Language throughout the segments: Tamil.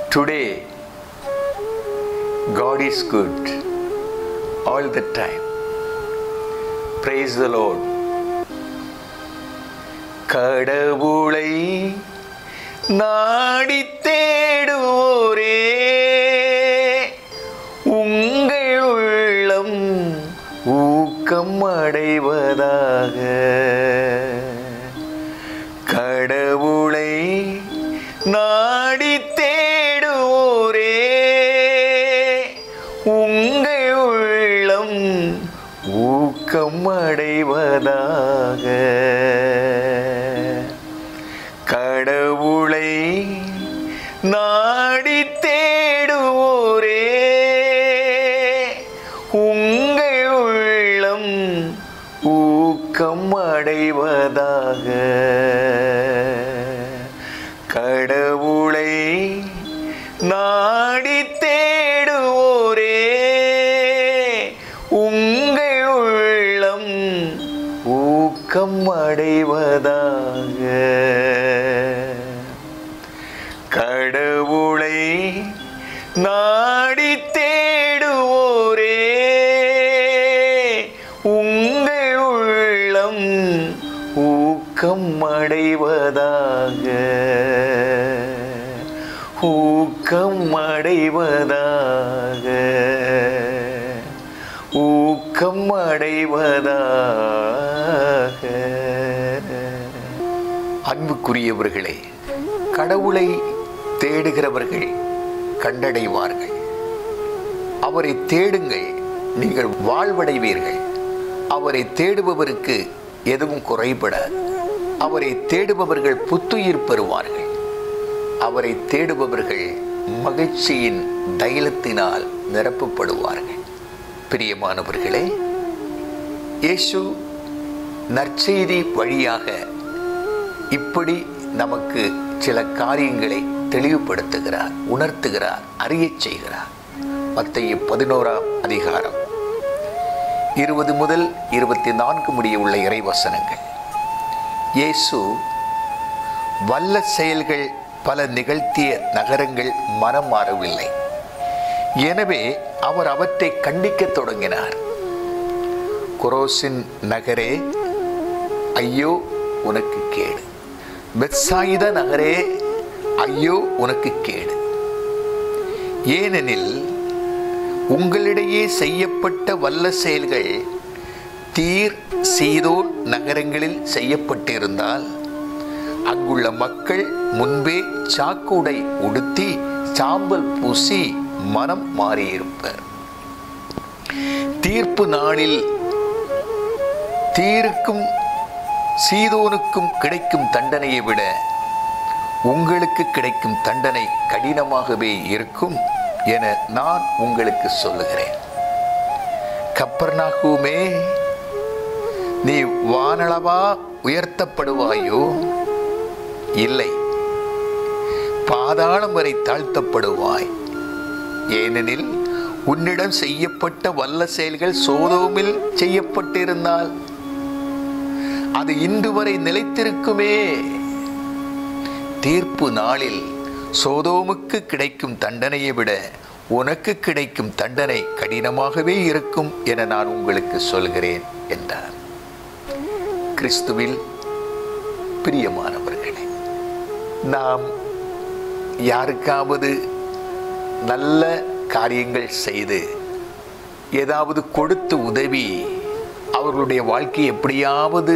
Today, God is good all the time. Praise the Lord. கடவுளை நாடி தேடுவோரே உங்கள் உள்ளம் ஊக்கம் அடைவதாக கடவுளை நாடி தேடுவோரே உங்கள் உள்ளம் ஊக்கம் அடைவதாக கடவுளை நாடி தேடுவோரே உங்கள் உள்ளம் ஊக்கம் அடைவதாக கடவுளை நாடி தேடுவோரே உங்கள் உள்ளம் ஊக்கம் அடைவதாக கடவுளை நாடி தேடுவோரே உங்கள் உள்ளம் ஊக்கம் அடைவதாக ஊக்கம் அடைவதாக ஊக்கம் அடைவதாக அன்புக்குரியவர்களே கடவுளை தேடுகிறவர்கள் கண்டடைவார்கள் அவரை தேடுங்கள் நீங்கள் வாழ்வடைவீர்கள் அவரை தேடுபவருக்கு எதுவும் குறைபடாது அவரை தேடுபவர்கள் புத்துயிர் பெறுவார்கள் அவரை தேடுபவர்கள் மகிழ்ச்சியின் தைலத்தினால் நிரப்பப்படுவார்கள் பிரியமானவர்களே இயேசு நற்செய்தி வழியாக இப்படி நமக்கு சில காரியங்களை தெளிவுபடுத்துகிறார் உணர்த்துகிறார் அறியச் செய்கிறார் மத்திய பதினோராம் அதிகாரம் இருபது முதல் இருபத்தி நான்கு முடிய உள்ள இறைவசனங்கள் இயேசு வல்ல செயல்கள் பல நிகழ்த்திய நகரங்கள் மனம் மாறவில்லை எனவே அவர் அவற்றை கண்டிக்கத் தொடங்கினார் குரோசின் நகரே ஐயோ உனக்கு கேடு பெத்சாயித நகரே ஐயோ உனக்கு கேடு ஏனெனில் உங்களிடையே செய்யப்பட்ட வல்ல செயல்கள் தீர் சீதோன் நகரங்களில் செய்யப்பட்டிருந்தால் அங்குள்ள மக்கள் முன்பே சாக்குடை உடுத்தி சாம்பல் பூசி மனம் மாறியிருப்பர் தீர்ப்பு நாளில் தீருக்கும் சீதோனுக்கும் கிடைக்கும் தண்டனையை விட உங்களுக்கு கிடைக்கும் தண்டனை கடினமாகவே இருக்கும் என நான் உங்களுக்கு சொல்லுகிறேன் கப்பர்நாகுமே நீ வானளவா உயர்த்தப்படுவாயோ இல்லை பாதாளம் வரை தாழ்த்தப்படுவாய் ஏனெனில் உன்னிடம் செய்யப்பட்ட வல்ல செயல்கள் சோதோமில் செய்யப்பட்டிருந்தால் அது இன்று வரை நிலைத்திருக்குமே தீர்ப்பு நாளில் சோதோமுக்கு கிடைக்கும் தண்டனையை விட உனக்கு கிடைக்கும் தண்டனை கடினமாகவே இருக்கும் என நான் உங்களுக்கு சொல்கிறேன் என்றார் கிறிஸ்துவில் பிரியமானவர்களே நாம் யாருக்காவது நல்ல காரியங்கள் செய்து ஏதாவது கொடுத்து உதவி அவர்களுடைய வாழ்க்கை எப்படியாவது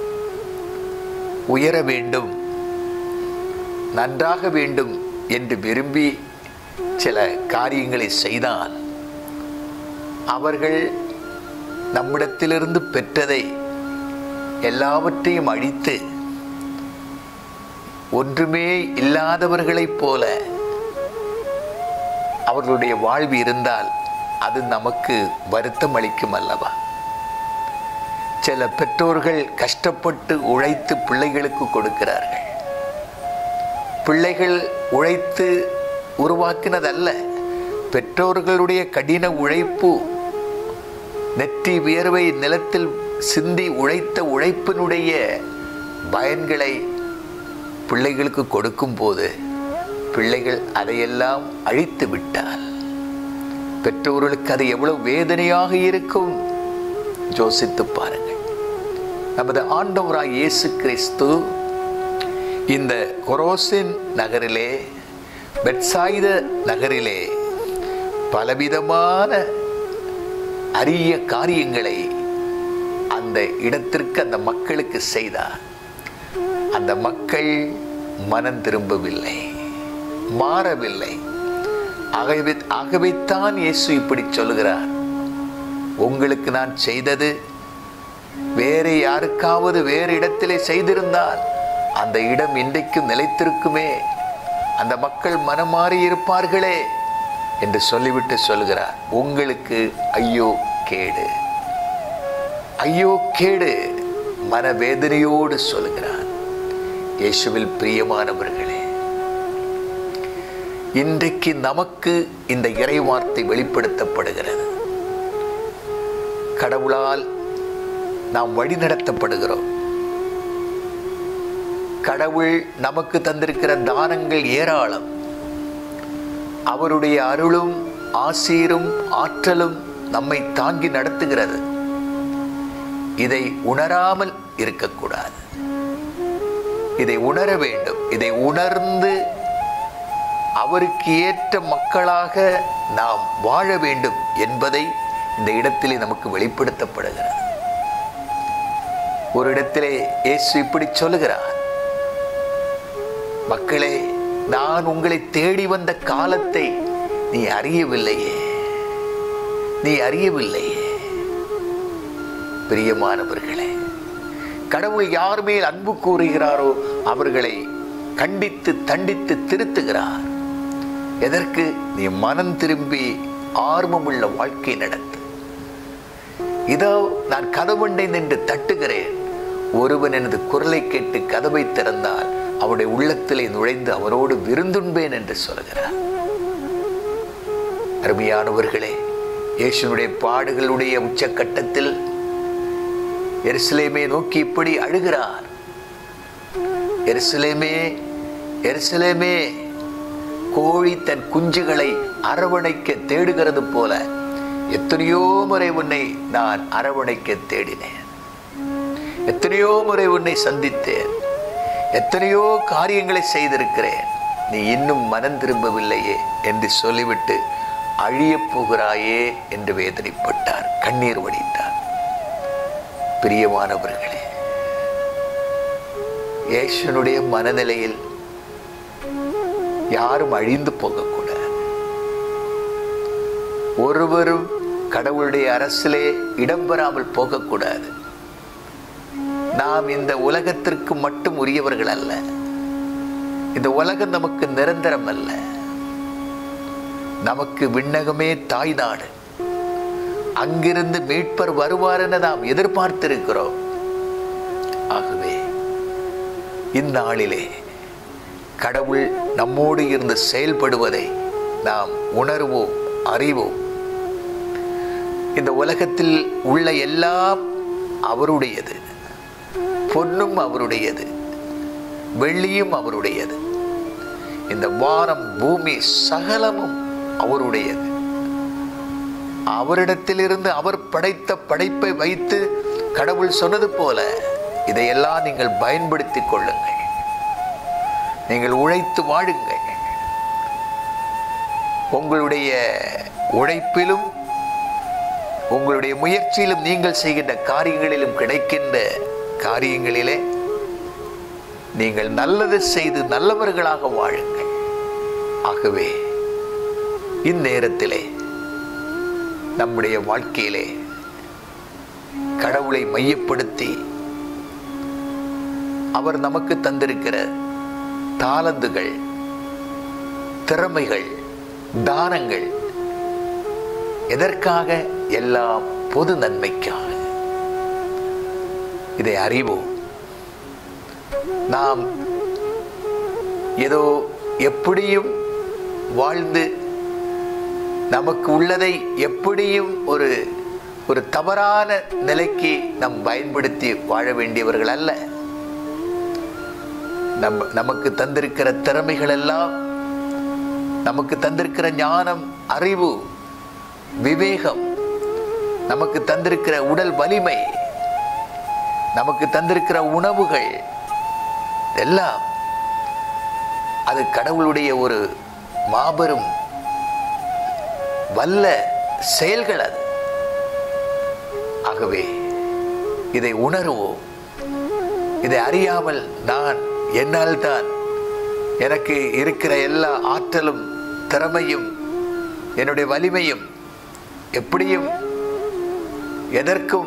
உயர வேண்டும் நன்றாக வேண்டும் என்று விரும்பி சில காரியங்களை செய்தால் அவர்கள் நம்மிடத்திலிருந்து பெற்றதை எல்லாவற்றையும் அழித்து ஒன்றுமே இல்லாதவர்களைப் போல அவர்களுடைய வாழ்வு இருந்தால் அது நமக்கு வருத்தம் அளிக்கும் அல்லவா சில பெற்றோர்கள் கஷ்டப்பட்டு உழைத்து பிள்ளைகளுக்கு கொடுக்கிறார்கள் பிள்ளைகள் உழைத்து உருவாக்கினதல்ல பெற்றோர்களுடைய கடின உழைப்பு நெற்றி வியர்வை நிலத்தில் சிந்தி உழைத்த உழைப்பினுடைய பயன்களை பிள்ளைகளுக்கு கொடுக்கும்போது பிள்ளைகள் அதையெல்லாம் அழித்து விட்டால் பெற்றோர்களுக்கு அது எவ்வளவு வேதனையாக இருக்கும் யோசித்து பாருங்கள் நமது ஆண்டவராய் இயேசு கிறிஸ்து இந்த கொரோசின் நகரிலே பெட்சாயுத நகரிலே பலவிதமான அரிய காரியங்களை அந்த இடத்திற்கு அந்த மக்களுக்கு செய்தார் அந்த மக்கள் மனம் திரும்பவில்லை மாறவில்லை ஆகவே ஆகவேத்தான் இயேசு இப்படி சொல்கிறார் உங்களுக்கு நான் செய்தது வேறு யாருக்காவது வேறு இடத்திலே செய்திருந்தால் அந்த இடம் இன்றைக்கும் நிலைத்திருக்குமே அந்த மக்கள் மனமாறி இருப்பார்களே என்று சொல்லிவிட்டு சொல்கிறார் உங்களுக்கு ஐயோ கேடு ஐயோ கேடு மனவேதனையோடு சொல்கிறார் இயேசுவில் பிரியமானவர்களே இன்றைக்கு நமக்கு இந்த இறைவார்த்தை வெளிப்படுத்தப்படுகிறது கடவுளால் நாம் வழிநடத்தப்படுகிறோம் கடவுள் நமக்கு தந்திருக்கிற தானங்கள் ஏராளம் அவருடைய அருளும் ஆசீரும் ஆற்றலும் நம்மை தாங்கி நடத்துகிறது இதை உணராமல் இருக்கக்கூடாது இதை உணர வேண்டும் இதை உணர்ந்து அவருக்கு ஏற்ற மக்களாக நாம் வாழ வேண்டும் என்பதை இந்த இடத்திலே நமக்கு வெளிப்படுத்தப்படுகிறது ஒரு இடத்திலே இயேசு இப்படி சொல்லுகிறார் மக்களே நான் உங்களை தேடி வந்த காலத்தை நீ அறியவில்லையே நீ அறியவில்லையே பிரியமானவர்களே கடவுள் யார் மேல் அன்பு கூறுகிறாரோ அவர்களை கண்டித்து தண்டித்து திருத்துகிறார் எதற்கு நீ மனம் திரும்பி ஆர்வமுள்ள வாழ்க்கை நடத்து இதோ நான் கதவண்டை நின்று தட்டுகிறேன் ஒருவன் எனது குரலை கேட்டு கதவை திறந்தால் அவருடைய உள்ளத்திலே நுழைந்து அவரோடு விருந்துண்பேன் என்று சொல்கிறார் அருமையானவர்களே இயேசுனுடைய பாடுகளுடைய உச்சக்கட்டத்தில் எருசலேமே நோக்கி இப்படி அழுகிறார் எருசலேமே எருசலேமே கோழி தன் குஞ்சுகளை அரவணைக்க தேடுகிறது போல எத்தனையோ முறை உன்னை நான் அரவணைக்க தேடினேன் எத்தனையோ முறை உன்னை சந்தித்தேன் எத்தனையோ காரியங்களை செய்திருக்கிறேன் நீ இன்னும் மனம் திரும்பவில்லையே என்று சொல்லிவிட்டு அழியப் போகிறாயே என்று வேதனைப்பட்டார் கண்ணீர் வடித்தார் பிரியமானவர்களே ஏசனுடைய மனநிலையில் யாரும் அழிந்து போகக்கூடாது ஒருவரும் கடவுளுடைய அரசிலே இடம்பெறாமல் போகக்கூடாது நாம் இந்த உலகத்திற்கு மட்டும் உரியவர்கள் அல்ல இந்த உலகம் நமக்கு நிரந்தரம் அல்ல நமக்கு விண்ணகமே தாய் நாடு அங்கிருந்து மீட்பர் வருவார் என நாம் எதிர்பார்த்திருக்கிறோம் ஆகவே இந்நாளிலே கடவுள் நம்மோடு இருந்து செயல்படுவதை நாம் உணர்வோம் அறிவோம் இந்த உலகத்தில் உள்ள எல்லாம் அவருடையது பொன்னும் அவருடையது வெள்ளியும் அவருடையது இந்த வானம் பூமி சகலமும் அவருடையது அவரிடத்திலிருந்து அவர் படைத்த படைப்பை வைத்து கடவுள் சொன்னது போல இதையெல்லாம் நீங்கள் பயன்படுத்திக் கொள்ளுங்கள் நீங்கள் உழைத்து வாழுங்கள் உங்களுடைய உழைப்பிலும் உங்களுடைய முயற்சியிலும் நீங்கள் செய்கின்ற காரியங்களிலும் கிடைக்கின்ற காரியங்களிலே நீங்கள் நல்லது செய்து நல்லவர்களாக வாழுங்கள் ஆகவே இந்நேரத்திலே நம்முடைய வாழ்க்கையிலே கடவுளை மையப்படுத்தி அவர் நமக்கு தந்திருக்கிற தாளந்துகள் திறமைகள் தானங்கள் எதற்காக எல்லாம் பொது நன்மைக்காக இதை அறிவோம் நாம் ஏதோ எப்படியும் வாழ்ந்து நமக்கு உள்ளதை எப்படியும் ஒரு ஒரு தவறான நிலைக்கு நாம் பயன்படுத்தி வாழ வேண்டியவர்கள் அல்ல நம் நமக்கு தந்திருக்கிற திறமைகள் எல்லாம் நமக்கு தந்திருக்கிற ஞானம் அறிவு விவேகம் நமக்கு தந்திருக்கிற உடல் வலிமை நமக்கு தந்திருக்கிற உணவுகள் எல்லாம் அது கடவுளுடைய ஒரு மாபெரும் வல்ல செயல்கள் அது ஆகவே இதை உணர்வோம் இதை அறியாமல் நான் என்னால் தான் எனக்கு இருக்கிற எல்லா ஆற்றலும் திறமையும் என்னுடைய வலிமையும் எப்படியும் எதற்கும்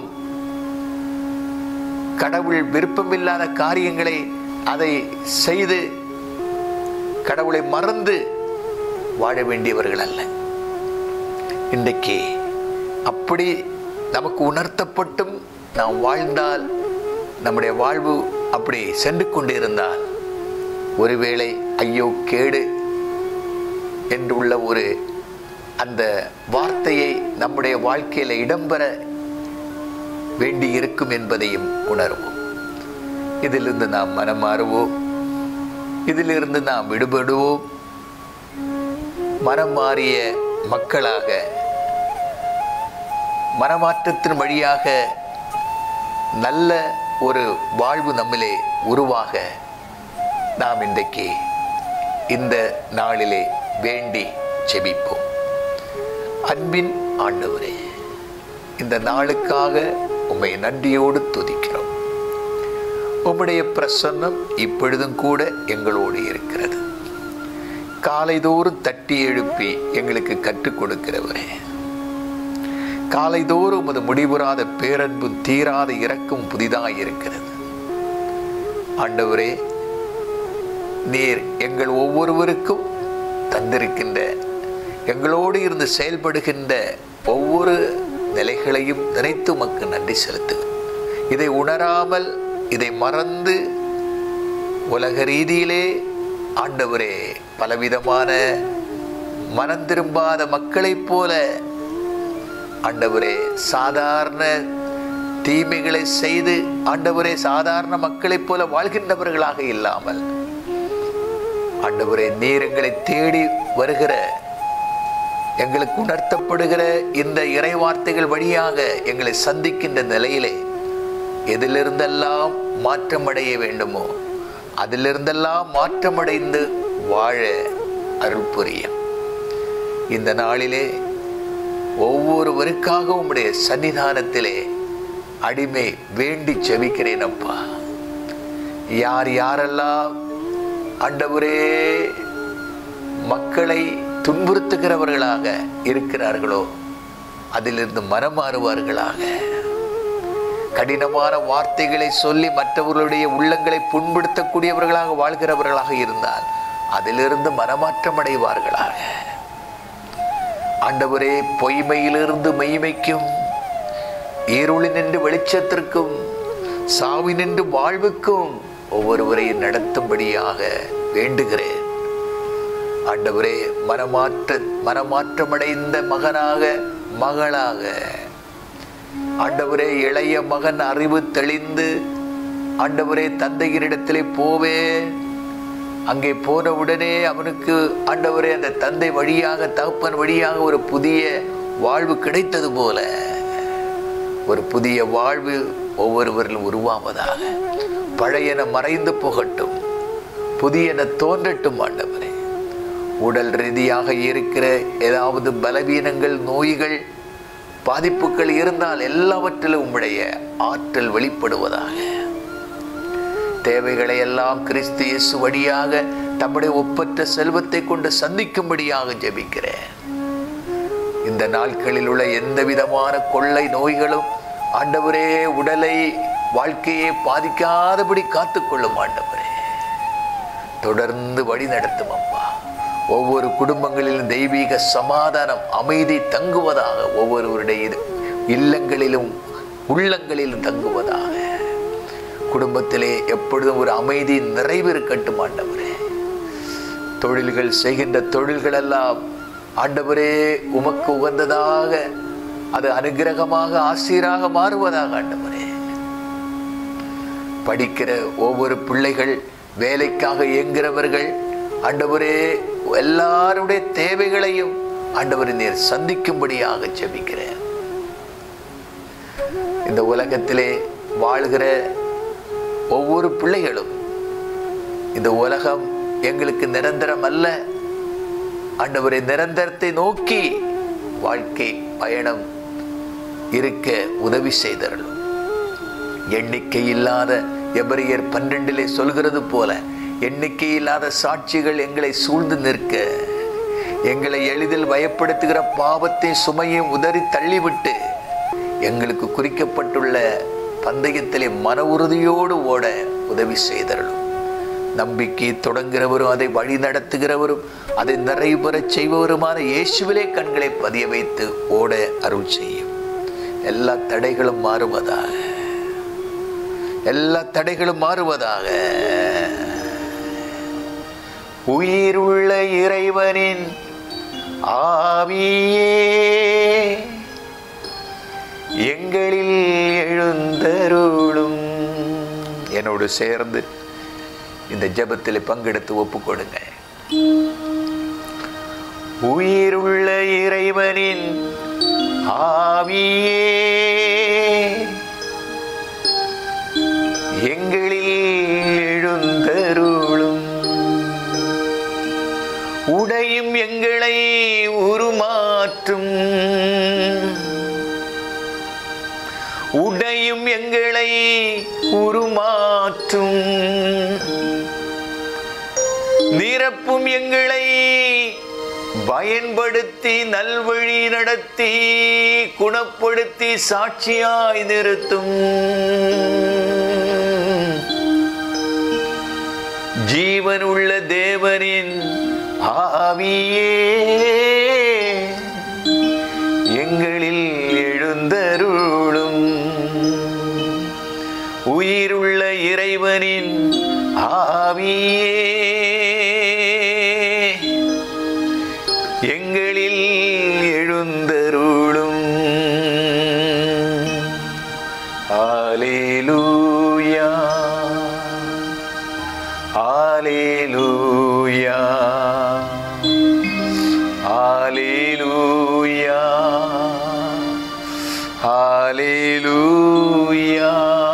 கடவுள் விருப்பமில்லாத காரியங்களை அதை செய்து கடவுளை மறந்து வாழ வேண்டியவர்கள் அல்ல இன்றைக்கு அப்படி நமக்கு உணர்த்தப்பட்டும் நாம் வாழ்ந்தால் நம்முடைய வாழ்வு அப்படி சென்று கொண்டிருந்தால் ஒருவேளை ஐயோ கேடு என்றுள்ள ஒரு அந்த வார்த்தையை நம்முடைய வாழ்க்கையில் இடம்பெற வேண்டி இருக்கும் என்பதையும் உணர்வோம் இதிலிருந்து நாம் மனம் மாறுவோம் இதிலிருந்து நாம் விடுபடுவோம் மனம் மாறிய மக்களாக மனமாற்றத்தின் வழியாக நல்ல ஒரு வாழ்வு நம்மிலே உருவாக நாம் இன்றைக்கு இந்த நாளிலே வேண்டி செபிப்போம் அன்பின் ஆண்டவரே இந்த நாளுக்காக உம்மை நன்றியோடு துதிக்கிறோம் உம்முடைய பிரசன்னம் இப்பொழுதும் கூட எங்களோடு இருக்கிறது காலைதோறும் தட்டி எழுப்பி எங்களுக்கு கற்றுக் கொடுக்கிறவரே காலைதோறும் உமது முடிவுறாத பேரன்பும் தீராத இரக்கம் புதிதாய் இருக்கிறது ஆண்டவரே நீர் எங்கள் ஒவ்வொருவருக்கும் தந்திருக்கின்ற எங்களோடு இருந்து செயல்படுகின்ற ஒவ்வொரு நிலைகளையும் நினைத்து உமக்கு நன்றி செலுத்து இதை உணராமல் இதை மறந்து உலக ரீதியிலே ஆண்டவரே பலவிதமான மனம் திரும்பாத மக்களைப் போல ஆண்டவரே சாதாரண தீமைகளை செய்து ஆண்டவரே சாதாரண மக்களைப் போல வாழ்கின்றவர்களாக இல்லாமல் ஆண்டவரே நீர் எங்களை தேடி வருகிற எங்களுக்கு உணர்த்தப்படுகிற இந்த இறை வார்த்தைகள் வழியாக எங்களை சந்திக்கின்ற நிலையிலே எதிலிருந்தெல்லாம் மாற்றமடைய வேண்டுமோ அதிலிருந்தெல்லாம் மாற்றமடைந்து வாழ அருள் புரியும் இந்த நாளிலே ஒவ்வொருவருக்காக உம்முடைய சன்னிதானத்திலே அடிமை வேண்டி செபிக்கிறேன் அப்பா யார் யாரெல்லாம் ஆண்டவரே மக்களை துன்புறுத்துகிறவர்களாக இருக்கிறார்களோ அதிலிருந்து மனம் மாறுவார்களாக கடினமான வார்த்தைகளை சொல்லி மற்றவர்களுடைய உள்ளங்களை புண்படுத்தக்கூடியவர்களாக வாழ்கிறவர்களாக இருந்தால் அதிலிருந்து மனமாற்றம் அடைவார்களாக ஆண்டவரே பொய்மையிலிருந்து மெய்மைக்கும் இருளினின்று வெளிச்சத்திற்கும் சாவினின்று வாழ்வுக்கும் ஒவ்வொருவரையும் நடத்தும்படியாக வேண்டுகிறேன் ஆண்டவரே மனமாற்ற மனமாற்றமடைந்த மகனாக மகளாக ஆண்டவரே இளைய மகன் அறிவு தெளிந்து ஆண்டவரே தந்தையரிடத்திலே போவேன் அங்கே போன உடனே அவனுக்கு ஆண்டவரே அந்த தந்தை வழியாக தகப்பன் வழியாக ஒரு புதிய வாழ்வு கிடைத்தது போல ஒரு புதிய வாழ்வு ஒவ்வொருவரிலும் உருவாவதாக பழையன மறைந்து போகட்டும் புதியன தோன்றட்டும் ஆண்டவரே உடல் ரீதியாக இருக்கிற ஏதாவது பலவீனங்கள் நோய்கள் பாதிப்புகள் இருந்தால் எல்லாவற்றிலும் உம்முடைய ஆற்றல் வெளிப்படுவதாக தேவைகளை எல்லாம் கிறிஸ்து இயேசு வழியாக தம்முடைய ஒப்பற்ற செல்வத்தை கொண்டு சந்திக்கும்படியாக ஜெபிக்கிறேன் இந்த நாட்களில் உள்ள எந்த விதமான கொள்ளை நோய்களும் ஆண்டவரே உடலை வாழ்க்கையை பாதிக்காதபடி காத்துக்கொள்ளும் ஆண்டவரே தொடர்ந்து வழி நடத்தும் அப்பா ஒவ்வொரு குடும்பங்களிலும் தெய்வீக சமாதானம் அமைதி தங்குவதாக ஒவ்வொருவருடைய இது- இல்லங்களிலும் உள்ளங்களிலும் தங்குவதாக குடும்பத்திலே எப்பொழுதும் ஒரு அமைதி நிறைவு இருக்கட்டும் ஆண்டவரே தொழில்கள் செய்கின்ற தொழில்கள் எல்லாம் ஆண்டவரே உமக்கு உகந்ததாக அது அனுகிரகமாக ஆசீராக மாறுவதாக ஆண்டவரே படிக்கிற ஒவ்வொரு பிள்ளைகள் வேலைக்காக இயங்குகிறவர்கள் ஆண்டவரே எல்லாருடைய தேவைகளையும் ஆண்டவரை நீர் சந்திக்கும்படியாக ஜெபிக்கிறேன் இந்த உலகத்திலே வாழ்கிற ஒவ்வொரு பிள்ளைகளும் இந்த உலகம் எங்களுக்கு நிரந்தரம் அல்ல ஆண்டவரை நிரந்தரத்தை நோக்கி வாழ்க்கை பயணம் இருக்க உதவி செய்தரலும் எண்ணிக்கை இல்லாத எபரியர் பன்னிரண்டிலே சொல்கிறது போல எண்ணிக்கை இல்லாத சாட்சிகள் எங்களை சூழ்ந்து நிற்க எங்களை எளிதில் பயப்படுத்துகிற பாவத்தை சுமையை உதறி தள்ளிவிட்டு எங்களுக்கு குறிக்கப்பட்டுள்ள பந்தயத்திலே மன உறுதியோடு ஓட உதவி செய்தரலும் நம்பிக்கை தொடங்குகிறவரும் அதை வழி நடத்துகிறவரும் அதை நிறைவுறச் செய்பவருமான இயேசுவிலே கண்களை பதிய வைத்து ஓட அருள் செய்யும் எல்லா தடைகளும் மாறுவதாக எல்லா தடைகளும் மாறுவதாக உயிருள்ள இறைவனின் ஆவியே எங்களில் எழுந்தருளும் என்னோடு சேர்ந்து இந்த ஜெபத்தில் பங்கெடுத்து ஒப்புக் கொடுங்க உயிருள்ள இறைவனின் ஆவியே எங்களில் எழுந்தருளும் உடையும் எங்களை உருமாற்றும் உடையும் எங்களை உருமாற்றும் நிரப்பும் எங்களை பயன்படுத்தி நல்வழி நடத்தி குணப்படுத்தி சாட்சியாய் நிறுத்தும் ஜீவனுள்ள தேவனின் ஆவியே எங்களில் எழுந்தருளும் உயிருள்ள இறைவனின் ஆவியே எங்களில் எழுந்தருளும் ஆலேலூயா ஆலேலூயா ஆலேலூயா ஆலேலூயா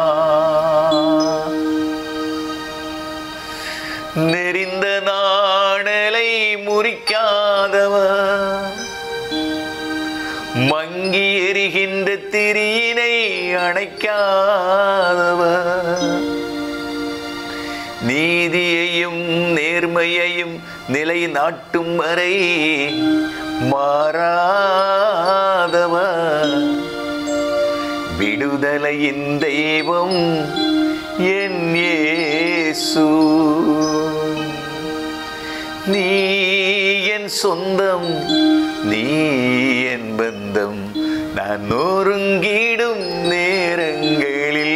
நெறிந்த நாணலை முறிக்காதவர் மங்கி எரிகின்ற திரியினை அணைக்காதவர் நீதியையும் நேர்மையையும் நிலை நாட்டும் வரை மாறாதவர் விடுதலையின் தெய்வம் என் இயேசு நீ என் சொந்தம் நீ என் பந்தம் நான் நொறுங்கிடும் நேரங்களில்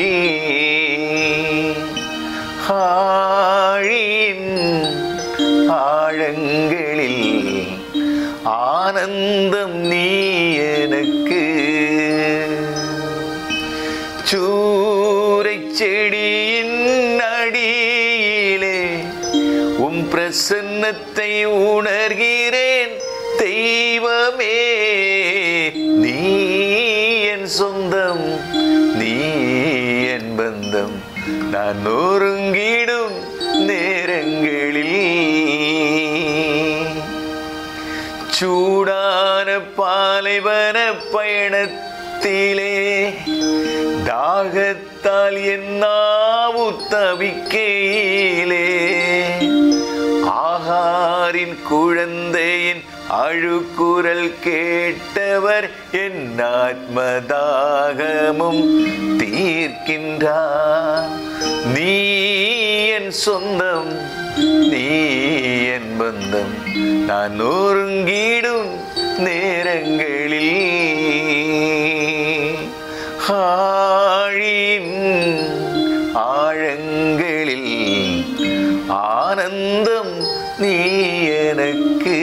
ஆழியின் ஆழங்களில் ஆனந்தம் நீ எனக்கு சூரைச் செடியின் அடியிலே உம் பிரசன்னத்தை உணர்கிறேன் தெய்வமே நீ என் சொந்தம் நீ என் பந்தம் நான் நொறுங்கிடும் நேரங்களில் சூடான பாலைவன பயணத்திலே தாகத்தால் என்னாவு தவிக்கையிலே ஆகாரின் குழந்தையின் அழுக்குரல் கேட்டவர் என் ஆத்மதாகமும் தீர்க்கின்றார் நீ என் சொந்தம் நீ என் பந்தம் நான் நொறுங்கிடும் நேரங்களில் ஆழின் ஆழங்களில் ஆனந்தம் நீ எனக்கு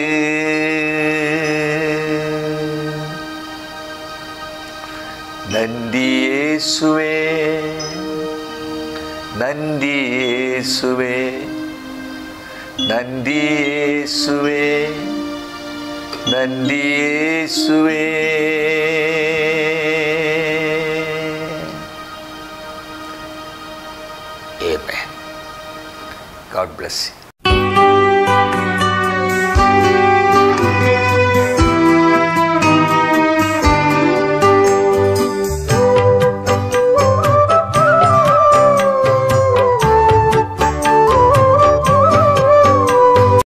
நன்றி இயேசுவே நன்றி இயேசுவே நன்றி இயேசுவே நன்றி இயேசுவே Amen. God bless you.